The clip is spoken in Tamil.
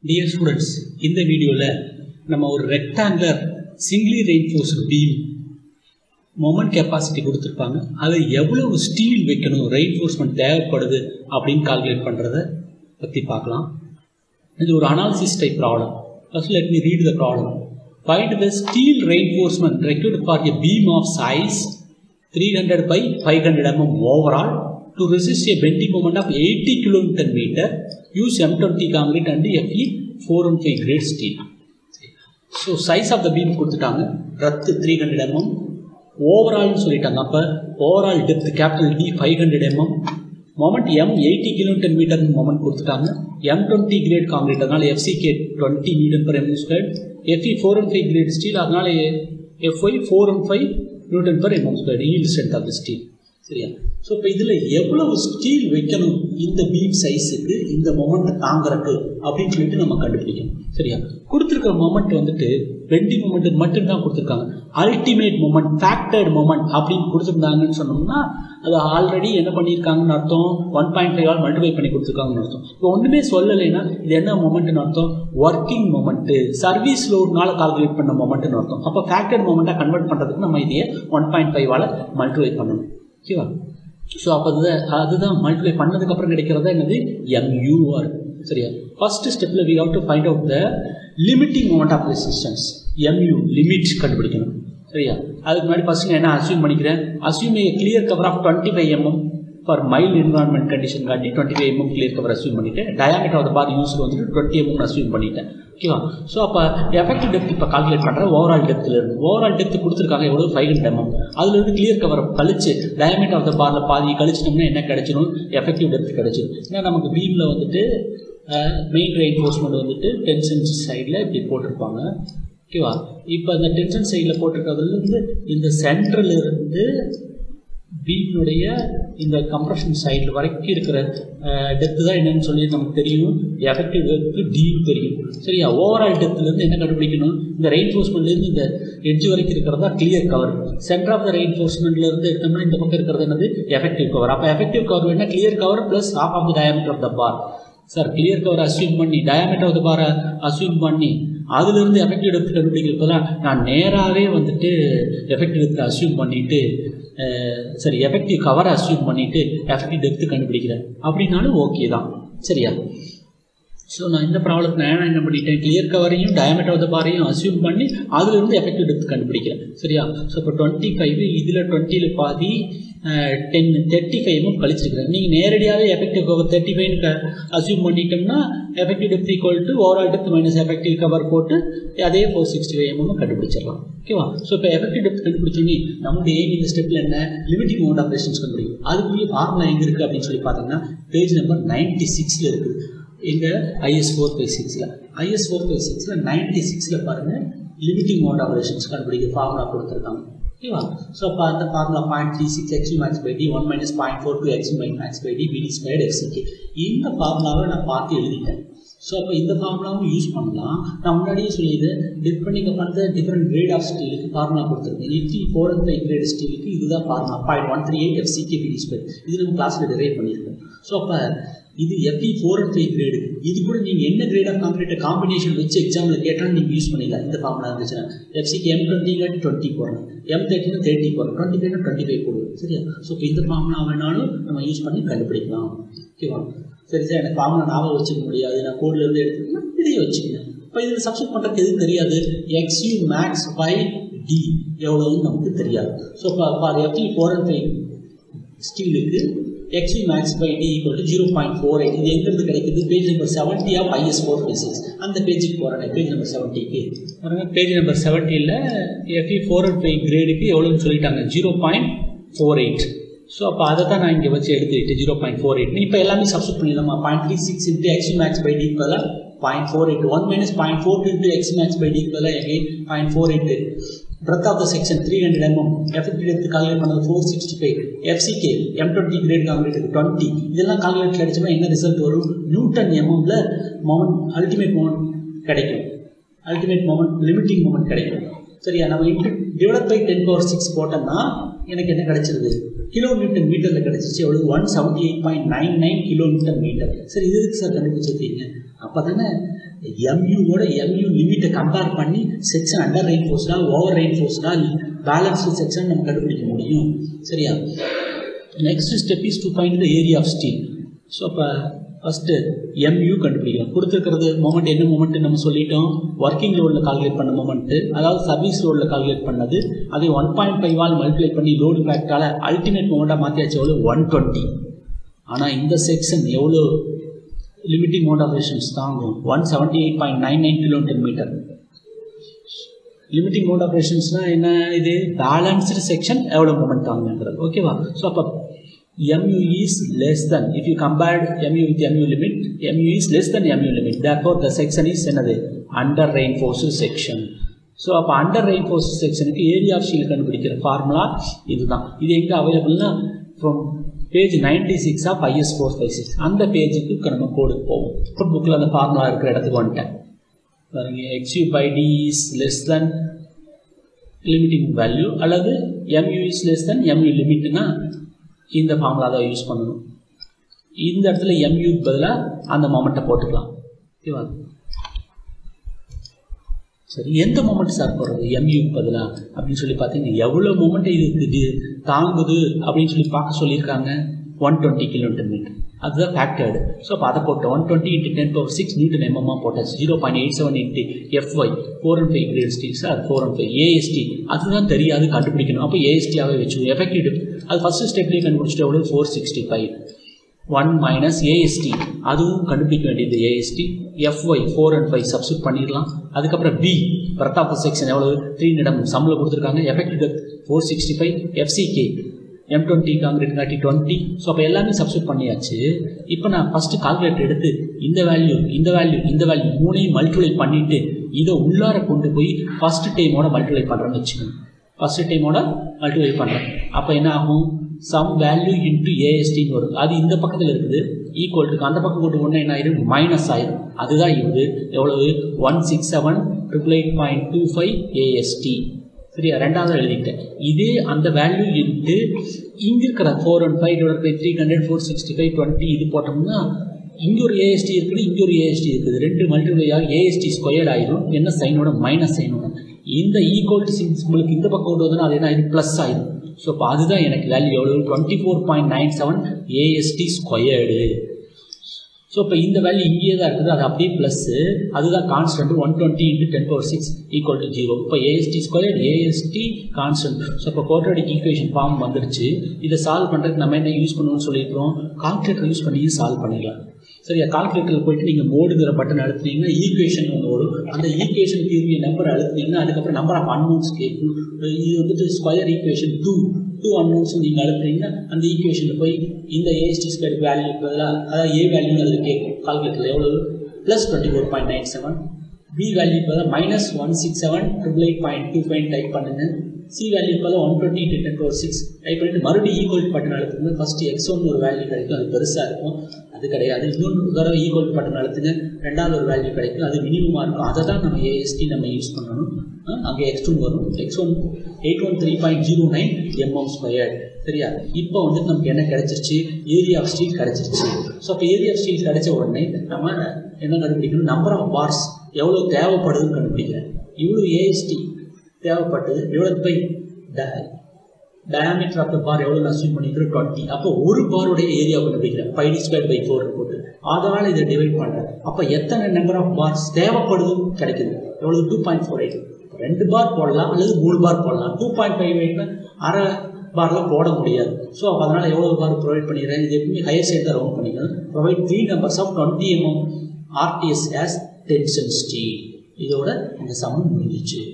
டியர் ஸ்டூடெண்ட்ஸ் இந்த வீடியோவில் நம்ம ஒரு rectangular singly reinforced beam moment capacity கொடுத்துருப்பாங்க அதில் எவ்வளவு ஸ்டீல் வைக்கணும் ரெயின்ஃபோர்ஸ்மெண்ட் தேவைப்படுது அப்படின்னு கால்குலேட் பண்ணுறத பற்றி பார்க்கலாம் இது ஒரு analysis type problem first let me read the problem find the steel reinforcement required for a beam of size three hundred by five hundred mm overall to resist a bending moment of 80 kilonewton meter use M20 concrete and FE 415 grade steel so size of the beam கொடுத்துட்டாங்க ரத்து த்ரீ ஹண்ட்ரட் எம்எம் ஓவரால்னு சொல்லிட்டாங்க அப்போ overall depth capital D five hundred mm moment M eighty kilometer meter moment கொடுத்துட்டாங்க எம் டுவெண்ட்டி கிரேட் காங்கிரீட் அதனால FCK twenty meter per M square FE four one five grade steel அதனால FY four one five newton per mm square yield strength of the steel சரியா ஸோ இப்போ இதில் எவ்வளவு ஸ்டீல் வைக்கணும் இந்த பீம் சைஸுக்கு இந்த மொமெண்ட்டை தாங்குறக்கு அப்படின்னு சொல்லிட்டு நம்ம கண்டுபிடிக்கணும் சரியா கொடுத்துருக்கிற மொமெண்ட் வந்துட்டு பெண்டிங் மொமெண்ட்டுக்கு மட்டும்தான் கொடுத்துருக்காங்க அல்டிமேட் மொமெண்ட் ஃபேக்டர்ட் மொமெண்ட் அப்படின்னு கொடுத்துருந்தாங்கன்னு சொன்னோம்னா அது ஆல்ரெடி என்ன பண்ணியிருக்காங்கன்னு அர்த்தம் one point five all multiply பண்ணி கொடுத்துருக்காங்கன்னு அர்த்தம் இப்போ ஒன்றுமே சொல்லலைன்னா இது என்ன மொமெண்ட்னு அர்த்தம் ஒர்க்கிங் மொமெண்ட்டு சர்வீஸ் லோட்னால கால்குலேட் பண்ண மொமெண்ட்னு அர்த்தம் அப்போ ஃபேக்டர்ட் மொமெண்ட்டாக கன்வெர்ட் பண்ணுறதுக்கு நம்ம இதையே ஒன் பாயிண்ட் ஃபைவால் மல்டிஃபை பண்ணணும் ஓகேவா ஸோ அப்போ அது அதுதான் மல்டிப்ளை பண்ணதுக்கப்புறம் கிடைக்கிறதா என்னது எம்யூஆர் சரியா ஃபர்ஸ்ட் ஸ்டெப்பில் we have to find out the limiting moment of resistance MU limit கண்டுபிடிக்கணும் சரியா அதுக்கு முன்னாடி ஃபர்ஸ்ட் நான் என்ன அசியூம் பண்ணிக்கிறேன் assume a clear cover of twenty five mm for mild environment condition காட்டி twenty five mm clear cover assume பண்ணிட்டேன் diameter of the bar use வந்துட்டு டுவெண்ட்டி எம்எம் அசியூம் பண்ணிட்டேன் ஓகேவா ஸோ அப்போ எஃபெக்டிவ் டெப்த் இப்போ கால்குலேட் பண்ணுறேன் ஓவரால் டெப்த்தில் இருந்து ஓவரால் டெப்த் கொடுத்துருக்காங்க எவ்வளோ ஃபைவ் ஹண்ட்ரட் எம்எம் அதுல இருந்து கிளியர் கவர் கழிச்சு டயமீட்டர் ஆஃப் த பாரில் பாதி கழிச்சிட்டோம்னா என்ன கிடைச்சிடும் எஃபெக்டிவ் டெப்த் கிடைச்சிடும் ஏன்னா நமக்கு பீமில் வந்துட்டு மெயின் ரெயின்ஃபோர்ஸ்மெண்ட் வந்துட்டு டென்ஷன் சைடில் இப்படி போட்டிருப்பாங்க ஓகேவா இப்போ அந்த டென்ஷன் சைடில் போட்டிருக்கிறதுலேருந்து இந்த சென்ட்ரல் இருந்து பீமினுடைய இந்த கம்ப்ரஷன் சைடில் வரைக்கும் இருக்கிற டெப்த்து தான் என்னன்னு சொல்லி நமக்கு தெரியும் எஃபெக்டிவ் டெப்த்து டீப் தெரியும் சரியா ஓவரால் டெப்த்துலேருந்து என்ன கண்டுபிடிக்கணும் இந்த ரெயின்ஃபோர்ஸ்மெண்ட்லேருந்து இந்த எட்ஜ் வரைக்கும் இருக்கிறதா clear cover centre of the ரெயின்ஃபோர்ஸ்மெண்ட்லேருந்து எடுத்தோம்னா இந்த பக்கம் இருக்கிறது என்னது எஃபெக்டிவ் கவர் அப்போ எஃபெக்டிவ் கவர் வேணா clear cover plus half of the diameter of the bar sir clear cover assume பண்ணி டயாமீட்டர் ஆஃப் த பாரை அசியூம் பண்ணி அதுலேருந்து எஃபெக்டிவ் டெப்த் கண்டுபிடிக்கிறப்பெல்லாம் நான் நேராகவே வந்துட்டு எஃபெக்டிவ் டெப்த் அசியூம் பண்ணிவிட்டு சரி எஃபெக்டிவ் கவரை அசியூம் பண்ணிவிட்டு எஃபெக்டிவ் டெப்த்து கண்டுபிடிக்கிறேன் அப்படின்னாலும் ஓகே தான் சரியா ஸோ நான் இந்த ப்ராப்ளத்தை நான் என்ன பண்ணிட்டேன் கிளியர் கவரையும் டயமீட்டர் ஆஃப் த பாரையும் அசியூம் பண்ணி அதுலேருந்து எஃபெக்டிவ் டெப்த் கண்டுபிடிக்கிறேன் சரியா ஸோ இப்போ டுவெண்ட்டி ஃபைவ் இதில் டுவெண்ட்டியில் பாதி டென் தேர்ட்டி ஃபைவும் கழிச்சிருக்கிறேன் நீங்கள் நேரடியாகவே எஃபெக்டிவ் கவர் தேர்ட்டி ஃபைவ்னு அசியூம் பண்ணிட்டோம்னா effective depth equal to overall depth minus effective cover போட்டு அதே ஃபோர் சிக்ஸ்டி ஃபைவ் எம்எம் கண்டுபிடிச்சிடலாம் ஓகேவா ஸோ இப்போ எஃபெக்டிவ் டெப்த் கண்டுபிடிச்சோன்னே நம்மளுடைய எய்ம் இந்த ஸ்டெப்பில் என்ன லிமிட்டிங் மவுண்ட் ஆஃப் ரெசிஸ்டன்ஸ் கண்டுபிடிக்கும் அதுக்குரிய ஃபார்முலா எங்கே இருக்குது அப்படின்னு சொல்லி பார்த்தீங்கன்னா பேஜ் நம்பர் நைன்ட்டி சிக்ஸில் இருக்குது எங்கள் ஐஎஸ் ஃபோர் ஃபைவ் சிக்ஸில் ஐஎஸ் ஃபோர் ஃபைவ் சிக்ஸில் நைன்ட்டி சிக்ஸில் பாருங்கள் லிமிட்டிங் மவுண்ட் ஆஃப் ரெசிஸ்டன்ஸ் கண்டுபிடிக்க ஃபார்முலா கொடுத்துருக்காங்க ஓகேவா ஸோ அப்போ அந்த formula point three six x max by d one minus point four two x my max by d bd square எக்ஸிக்கு இந்த ஃபார்முலாவை நான் பார்த்து எழுதிட்டேன் ஸோ அப்போ இந்த ஃபார்முலாவும் யூஸ் பண்ணலாம் நான் முன்னாடியே சொல்லியிருந்தேன் depending upon the different grade of ஸ்டீலுக்கு ஃபார்முலா கொடுத்துருக்கேன் இட்லி ஃபோர் அண்ட் ஃபைவ் கிரேட் ஸ்டீலுக்கு இதுதான் formula point one three eight FCK bd square இது நம்ம கிளாஸில் டிரைவ் பண்ணியிருக்கோம் ஸோ அப்போ இது FE four and five grade இது கூட நீங்கள் என்ன கிரேட் ஆஃப் கான்கிரீட்டை காம்பினேஷன் வச்சு எக்ஸாமில் கேட்டாலும் நீங்கள் யூஸ் பண்ணிக்கலாம் இந்த ஃபார்முலா இருந்துச்சுன்னா எஃப்சிக்கு எம் டுவெண்ட்டிங்காட்டி டுவெண்ட்டி போடணும் எம் தேர்ட்டினா தேர்ட்டி போடணும் டுவெண்ட்டி ஃபைவ்னா டுவெண்ட்டி ஃபைவ் போடுவோம் சரியா ஸோ இப்போ இந்த ஃபார்முலா வேணாலும் நம்ம யூஸ் பண்ணி கண்டுபிடிக்கலாம் ஓகேவா சரி சார் எனக்கு ஃபார்முலா ஞாபகம் வச்சுக்க முடியாது நான் கோடில் இருந்து எடுத்துக்கிட்டா இதையே வச்சுக்கணும் இப்போ இதில் சப்ஸ்ட் பண்ணுறதுக்கு எதுவும் தெரியாது எக்ஸ்யூ மேக்ஸ் பை டி எவ்வளோன்னு நமக்கு தெரியாது ஸோ இப்போ for Fe four and five ஸ்டீலுக்கு xu max by d equal to zero point four eight இது எங்கேருந்து கிடைக்குது page number seventy of IS four physics அந்த பேஜுக்கு போகிறேன் பேஜ் நம்பர் செவன்ட்டிக்கு பாருங்கள் பேஜ் நம்பர் செவன்ட்டியில் எஃப்இ ஃபோர் அண்ட் ஃபைவ் கிரேடுக்கு எவ்வளோன்னு சொல்லிட்டாங்க zero point four eight so அப்போ அதை தான் நான் இங்கே வச்சு எடுத்துக்கிட்டு ஜீரோ பாயிண்ட் ஃபோர் எயிட் இப்போ எல்லாமே சப்ஸ்ட் பண்ணிடலாமா point three six into xu max by d பதிலாக point four eight one minus point four two into x max by d பதிலாக again point four eight breadth of the section 300 mm effective depth calculate பண்ணது 465 FCK M20 grade calculate 20 இதெல்லாம் calculate அடிச்சோம்னா என்ன ரிசல்ட் வரும் நியூட்டன் எம்எம்ல மொமெண்ட் அல்டிமேட் மொமெண்ட் கிடைக்கும் அல்டிமேட் மொமெண்ட் லிமிட்டிங் மொமெண்ட் கிடைக்கும் சரியா நம்ம into divide by ten power six போட்டோம்னா எனக்கு என்ன கிடைச்சிருது கிலோ நியூட்டன் மீட்டரில் கிடச்சிச்சு எவ்வளவு one seventy eight point nine nine kilo newton metre சரி இது எதுக்கு சார் கண்டுபிடிச்சிருக்கீங்க அப்போ தானே எம்யூவோட எம்யூ லிமிட்டை கம்பேர் பண்ணி செக்ஷன் அண்டர் ரெயின் ஃபோர்ஸ்னா ஓவர் ரெயின் ஃபோர்ஸ்னா பேலன்ஸ்டு செக்ஷன் நம்ம கண்டுபிடிக்க முடியும் சரியா next step is to find the area of steel so அப்போ ஃபஸ்ட்டு எம்யூ கண்டுபிடிக்கணும் கொடுத்துருக்கிறது மொமெண்ட் என்ன மொமெண்ட் நம்ம சொல்லிட்டோம் ஒர்க்கிங் லோடில் கால்குலேட் பண்ண மொமெண்ட்டு அதாவது சர்வீஸ் லோடில் கால்குலேட் பண்ணது அதை one point five all multiply பண்ணி லோடு ஃபேக்டால் அல்டிமேட் மொமெண்ட்டாக மாற்றியாச்சு எவ்வளோ ஒன் டுவெண்ட்டி ஆனால் இந்த செக்ஷன் எவ்வளோ லிமிட்டிங் மோட் ஆப்ரேஷன்ஸ் தாங்கும் one seventy eight point nine nine kilometre metre limiting mode ஆப்ரேஷன்ஸ்னால் என்ன இது பேலன்ஸ்டு செக்ஷன் எவ்வளோ மொமெண்ட் தாங்குங்கிறது ஓகேவா ஸோ அப்போ mu is less than if you compared mu with mu limit mu is less than mu limit therefore the section is என்னது under reinforced section ஸோ அப்போ அண்டர் ரெயின்ஃபோர்ஸ் செக்ஷனுக்கு ஏரியா ஆஃப் ஷீல் கண்டுபிடிக்கிற ஃபார்முலா இதுதான் இது எங்கே அவைலபிள்னா from page ninety six of IS four five six அந்த பேஜுக்கு நம்ம கோடுக்கு போவோம் ஃபுட் புக்கில் அந்த ஃபார்முலா இருக்கிற இடத்துக்கு வந்துட்டேன் பாருங்க xu by d is less than limiting value அல்லது Mu is less than Mu லிமிட்னா இந்த ஃபார்முலா தான் யூஸ் பண்ணணும் இந்த இடத்துல எம்யூக்கு பதிலாக அந்த மொமெண்ட்டை போட்டுக்கலாம் ஓகேவா சரி எந்த மொமெண்ட் சார் போடுறது எம்யூக்கு பதிலாக அப்படின்னு சொல்லி பார்த்தீங்கன்னா எவ்வளோ மொமெண்ட் இதுக்கு தாங்குது அப்படின்னு சொல்லி பார்க்க சொல்லியிருக்காங்க ஒன் டுவெண்ட்டி கிலோமீட்டர் மீட்டர் அதுதான் ஃபேக்டர்டு ஸோ அப்போ அதை போட்டு one twenty into ten power six newton எம்எம்மா போட்டாச்சு zero point eight seven into fy four and five grade steel sir four and five Ast அதுதான் தெரியாது கண்டுபிடிக்கணும் அப்போ ஏஎஸ்டியாகவே வச்சுக்கணும் எஃபெக்டிவ் அது ஃபஸ்ட்டு ஸ்டெப்லேயே கண்டுபிடிச்சிட்டு எவ்வளோ four sixty five one minus Ast அதுவும் கண்டுபிடிக்க வேண்டியது Ast fy four and five substitute பண்ணிடலாம் அதுக்கப்புறம் பி பர்த் ஆஃப் செக்ஷன் எவ்வளோ த்ரீ நிடம் சம்மில் கொடுத்துருக்காங்க effective four sixty five fck M twenty concrete காட்டி டுவெண்ட்டி ஸோ அப்போ எல்லாமே சப்ஸ்டியூட் பண்ணியாச்சு இப்போ நான் ஃபஸ்ட்டு கால்குலேட்டர் எடுத்து இந்த வேல்யூ இந்த வேல்யூ இந்த வேல்யூ மூணையும் மல்டிப்ளை பண்ணிவிட்டு இதை உள்ளார கொண்டு போய் ஃபஸ்ட் டைமோட மல்டிப்ளை பண்ணுறேன்னு வச்சுக்கோங்க ஃபஸ்ட்டு டைமோட மல்டிப்ளை பண்ணுறேன் அப்போ என்ன ஆகும் சம் வேல்யூ இன்ட்டு ஏஎஸ்டின்னு வரும் அது இந்த பக்கத்தில் இருக்குது ஈக்குவல் இருக்கு அந்த பக்கம் கொண்டு ஒன்று என்ன ஆயிரும் மைனஸ் ஆயிரும் அதுதான் இது எவ்வளவு one six seven triple eight point two five Ast சரியா ரெண்டாவது எழுதிட்டேன் இதே அந்த வேல்யூ இன்ட்டு இங்கே இருக்கிற four one five divide by three hundred four sixty five twenty இது போட்டோம்னா இங்கே ஒரு ஏஎஸ்டி இருக்குது இங்கே ஒரு ஏஎஸ்டி இருக்குது ரெண்டு மல்டிப்ளை ஆகி ஏஎஸ்டி ஸ்கொயர்ட் ஆயிரும் என்ன சைனோட மைனஸ் சைனோட இந்த ஈக்குவல் சிம்பிளுக்கு இந்த பக்கம் கொண்டு வந்தோன்னா அது என்ன ஆயிரும் ப்ளஸ் ஆயிரும் ஸோ அப்போ அதுதான் எனக்கு வேல்யூ எவ்வளோ twenty four point nine seven Ast squared so இப்போ இந்த வேல்யூ இங்கேயே தான் இருக்குது அது அப்படியே ப்ளஸ்ஸு அதுதான் constant one twenty into ten power six equal to zero இப்போ Ast square Ast constant so இப்போ குவாட்ரடிக் ஈக்குவேஷன் ஃபார்ம் வந்துருச்சு இதை சால்வ் பண்ணுறதுக்கு நம்ம என்ன யூஸ் பண்ணணும்னு சொல்லியிருக்கிறோம் கால்குலேட்டர் யூஸ் பண்ணி சால்வ் பண்ணிக்கலாம் சரியா கால்குலேட்டரில் போயிட்டு நீங்கள் மோடுங்கிற பட்டன் அழுத்துனீங்கன்னா ஈக்குவேஷன் ஒன்று வரும் அந்த ஈக்குவேஷன் தீர்விய நம்பர் அழுத்துனீங்கன்னா அதுக்கப்புறம் நம்பர் ஆஃப் அன்னோன்ஸ் கேட்கும் இது வந்துட்டு square equation two two unknowns நீங்கள் அழுத்துனீங்கன்னா அந்த ஈக்குவேஷனில் போய் இந்த ஏஎஸ்டி ஸ்கொயர் வேல்யூ பதிலாக அதாவது ஏ வேல்யூ அதில் கேட்கும் கால்குலேட்டரில் எவ்வளோ plus twenty four point nine seven b value பதிலாக minus one six seven triple eight point two five type பண்ணுங்க சி வேல்யூ பதிலாக one twenty into ten power six type பண்ணிட்டு மறுபடியும் ஈக்குவல் பட்டன் அழுத்துங்க ஃபஸ்ட்டு எக்ஸ் ஒன் ஒரு வேல்யூ கிடைக்கும் அது பெருசாக இருக்கும் அது கிடையாது இன்னொன்று தடவை ஈக்குவல் பட்டன் அழுத்துங்க ரெண்டாவது ஒரு வேல்யூ கிடைக்கும் அது மினிமமாக இருக்கும் அதை தான் நம்ம ஏஎஸ்டி நம்ம யூஸ் பண்ணணும் அங்கே எக்ஸ் டூ வரும் x one eight one three point zero nine mm square சரியா இப்போ வந்துட்டு நமக்கு என்ன கிடைச்சிருச்சு ஏரியா ஆஃப் ஸ்டீல் கிடைச்சிருச்சு ஸோ அப்போ ஏரியா ஆஃப் ஸ்டீல் கிடைச்ச உடனே நம்ம என்ன கண்டுபிடிக்கணும் நம்பர் ஆஃப் பார்ஸ் எவ்வளோ தேவைப்படுதுன்னு கண்டுபிடிக்கிறேன் இவ்வளோ ஏஎஸ்டி தேவைப்பட்டது divide by diameter of the bar எவ்வளோ நான் அசியூம் பண்ணிக்கிறேன் டுவெண்ட்டி அப்போ ஒரு பாருடைய ஏரியா கண்டுபிடிக்கிறேன் five d square by four போட்டு அதனால் இதை டிவைட் பண்ணுறேன் அப்போ எத்தனை நம்பர் ஆஃப் பார்ஸ் தேவைப்படுதுன்னு கிடைக்குது எவ்வளோ டூ பாயிண்ட் ஃபோர் எயிட் ரெண்டு பார் போடலாம் அல்லது மூணு பார் போடலாம் டூ பாயிண்ட் ஃபைவ் எயிட்னா அரை பார்லாம் போட முடியாது ஸோ அதனால் எவ்வளோ பார் ப்ரொவைட் பண்ணிடுறேன் இது எப்பவுமே ஹையர் சைட் தான் ரவுண்ட் பண்ணிக்கணும் provide three numbers of twenty mm RTS as tension steel இதோட இந்த சம்மன் முடிஞ்சிச்சு